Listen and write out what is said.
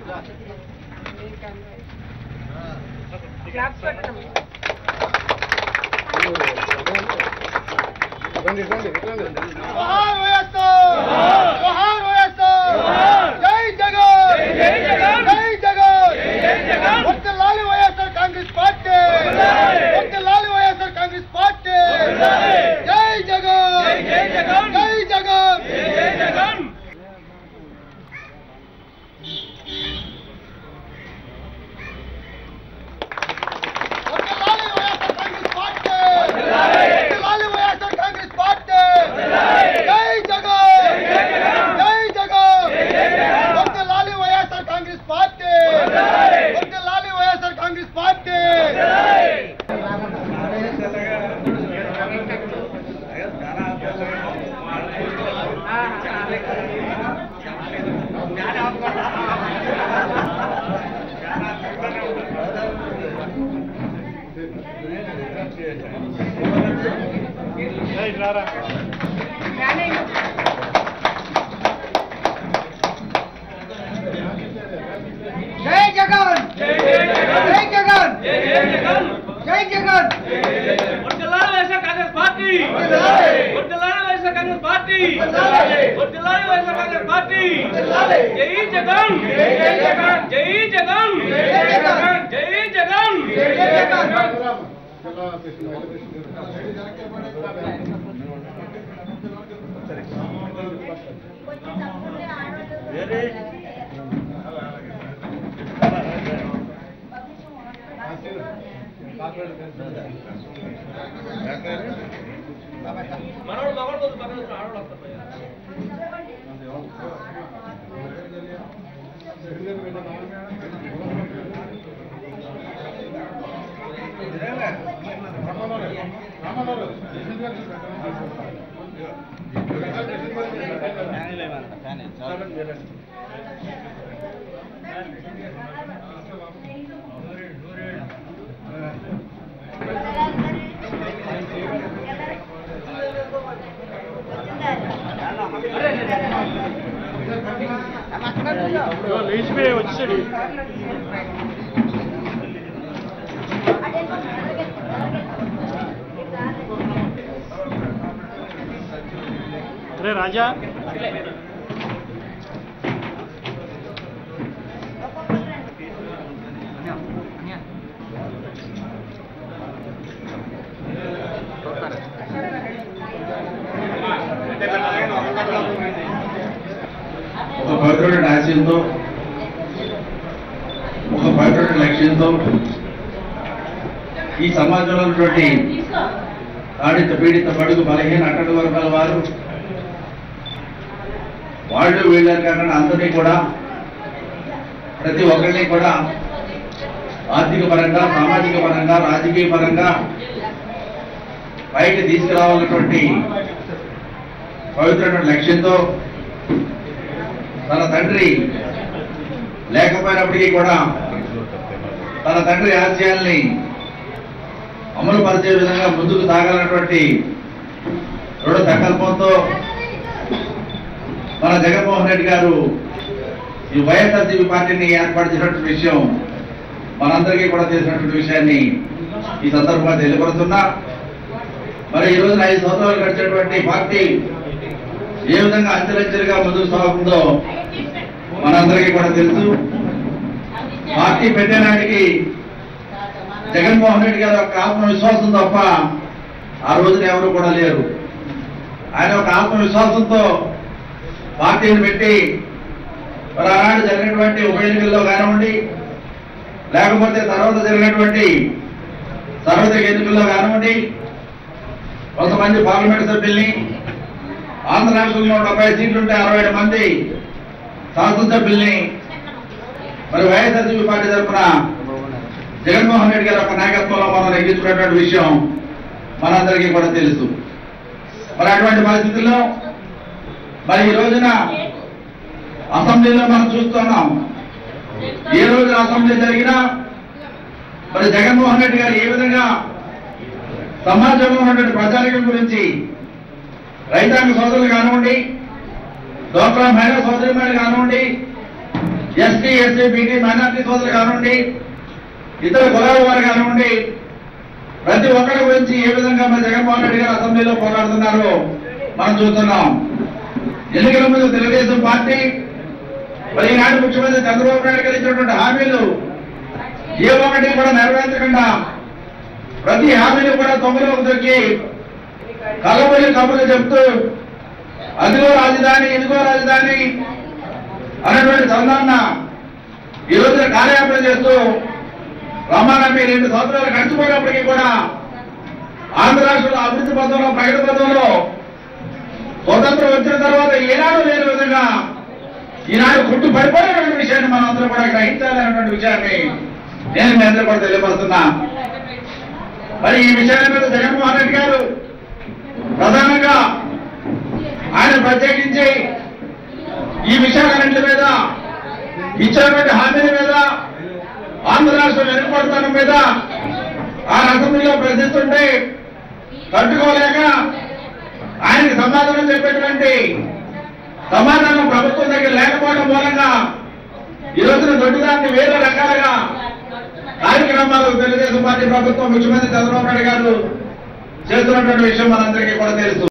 జోహార్ వైఎస్ఆర్ జోహార్ వైఎస్ఆర్ జై జగన్ జై జగన్ జై జగన్ జై జగన్ వర్ధిల్లాలి వైఎస్ఆర్ కాంగ్రెస్ పార్టీ వర్ధిల్లాలి వైఎస్ఆర్ కాంగ్రెస్ పార్టీ జై జగన్ జై జగన్ జై జగన్ జై జగన్ వర్ధిల్లాలి వైఎస్ఆర్ కాంగ్రెస్ పార్టీ వర్ధిల్లాలి వైఎస్ఆర్ కాంగ్రెస్ పార్టీ జై జగన్ జై జగన్ వర్ధిల్లాలి వైఎస్ఆర్ కాంగ్రెస్ పార్టీ వర్ధిల్లాలి వైఎస్ఆర్ కాంగ్రెస్ పార్టీ జై జగన్ జై జగన్ జై జగన్ వర్ధిల్లాలి వైఎస్ఆర్ కాంగ్రెస్ పార్టీ వర్ధిల్లాలి వైఎస్ఆర్ కాంగ్రెస్ పార్టీ వర్ధిల్లాలి వైఎస్ఆర్ కాంగ్రెస్ పార్టీ జై జగన్ జై జగన్ జై జగన్ జై జగన్ జై జగన్ మనోడు మగోడు కొంచెం పక్కన కూర్చో, ఆడోళ్ళు వస్తారు. అరే రాజా ఒక పవిత్రమైన ఆశయంతో ఒక పవిత్రమైన లక్ష్యంతో ఈ సమాజంలో ఉన్నటువంటి తాడిత పీడిత బడుగు బలహీన అట్టడు వర్గాల వారు వాళ్ళు వీళ్ళని కాకుండా అందరినీ కూడా ప్రతి ఒక్కరిని కూడా ఆర్థిక పరంగా సామాజిక పరంగా రాజకీయ పరంగా పైకి తీసుకురావాలన్నటువంటి పవిత్రమైన లక్ష్యంతో తన తండ్రి లేకపోయినప్పటికీ కూడా తన తండ్రి ఆశయాల్ని అమలు పరిచే విధంగా ముందుకు సాగాలన్నటువంటి దృఢ సంకల్పంతో మన జగన్మోహన్ రెడ్డి గారు ఈ వైఎస్ఆర్సీపీ పార్టీని ఏర్పాటు చేసినటువంటి విషయం మనందరికీ కూడా తెలిసినటువంటి విషయాన్ని ఈ సందర్భంగా తెలియపరుస్తున్నా మరి ఈ రోజున ఐదు సంవత్సరాలు గడిచినటువంటి పార్టీ ఏ విధంగా అంచెలంచెలుగా ముందుకు సాగుతుందో మనందరికీ కూడా తెలుసు పార్టీ పెట్టేనాటికి జగన్మోహన్ రెడ్డి గారి యొక్క ఆత్మవిశ్వాసం తప్ప ఆ రోజున ఎవరు కూడా లేరు ఆయన ఒక ఆత్మవిశ్వాసంతో పార్టీని పెట్టి మరి ఆనాడు జరిగినటువంటి ఉప ఎన్నికల్లో కానివ్వండి లేకపోతే తర్వాత జరిగినటువంటి సార్వత్రిక ఎన్నికల్లో కానివ్వండి కొంతమంది పార్లమెంట్ సభ్యుల్ని ఆంధ్ర రాష్ట్రంలో డెబ్బై సీట్లుంటే అరవై ఏడు మంది శాసనసభ్యుల్ని మరి వైఎస్ఆర్సీపీ పార్టీ తరఫున జగన్మోహన్ రెడ్డి గారి యొక్క నాయకత్వంలో మనం నెగ్గించుకున్నటువంటి విషయం మనందరికీ కూడా తెలుసు మరి అటువంటి పరిస్థితుల్లో మరి ఈ రోజున అసెంబ్లీలో మనం చూస్తున్నాం ఏ రోజున అసెంబ్లీ జరిగినా మరి జగన్మోహన్ రెడ్డి గారు ఏ విధంగా సమాజంలో ఉన్నటువంటి ప్రజానికం గురించి రైతాంగ సోదరులు కానివ్వండి డోక్రా మహిళా సోదరిమణులు కానివ్వండి SC ST SC BT minority సోదరులు కానివ్వండి ఇతర కులాల వారు కానివ్వండి ప్రతి ఒక్కరి గురించి ఏ విధంగా మన జగన్మోహన్ రెడ్డి గారు అసెంబ్లీలో పోరాడుతున్నారో మనం చూస్తున్నాం ఎన్నికల ముందు తెలుగుదేశం పార్టీ మరి ఈనాడు ముఖ్యమంత్రి చంద్రబాబు నాయుడు గారు ఇచ్చినటువంటి హామీలు ఏ ఒక్కటి కూడా నెరవేర్చకుండా ప్రతి హామీని కూడా తొమ్మిదిలోకి దొరికి కలబడి కబుర్లు చెప్తూ అదిగో రాజధాని ఇదిగో రాజధాని అన్నటువంటి సందాన్న ఈ రోజున కార్యాపన చేస్తూ రమానమ్మి రెండు సంవత్సరాలు గడిచిపోయినప్పటికీ కూడా ఆంధ్ర రాష్ట్రంలో అభివృద్ధి పథంలో ప్రగతి పథంలో స్వతంత్రం వచ్చిన తర్వాత ఏనాడు లేని విధంగా ఈనాడు గుట్టు పడిపోయినటువంటి విషయాన్ని మనం అందరూ కూడా గ్రహించాలనేటువంటి విషయాన్ని నేను మీ అందరూ కూడా తెలియపరుస్తున్నా మరి ఈ విషయాల మీద జగన్మోహన్ రెడ్డి గారు ప్రధానంగా ఆయన ప్రత్యేకించి ఈ విషయాలన్నింటి మీద ఇచ్చినటువంటి హామీల మీద ఆంధ్ర రాష్ట్రం వెనుకబడతానం మీద ఆయన అసెంబ్లీలో ప్రశ్నిస్తుంటే తట్టుకోలేక ఆయనకి సమాధానం చెప్పేటువంటి సమాధానం ప్రభుత్వం దగ్గర లేకపోవడం మూలంగా ఈ రోజున దొడ్డిదాన్ని వేరే రకాలుగా కార్యక్రమాలు తెలుగుదేశం పార్టీ ప్రభుత్వం ముఖ్యమంత్రి చంద్రబాబు నాయుడు గారు చేస్తున్నటువంటి విషయం మనందరికీ కూడా తెలుసు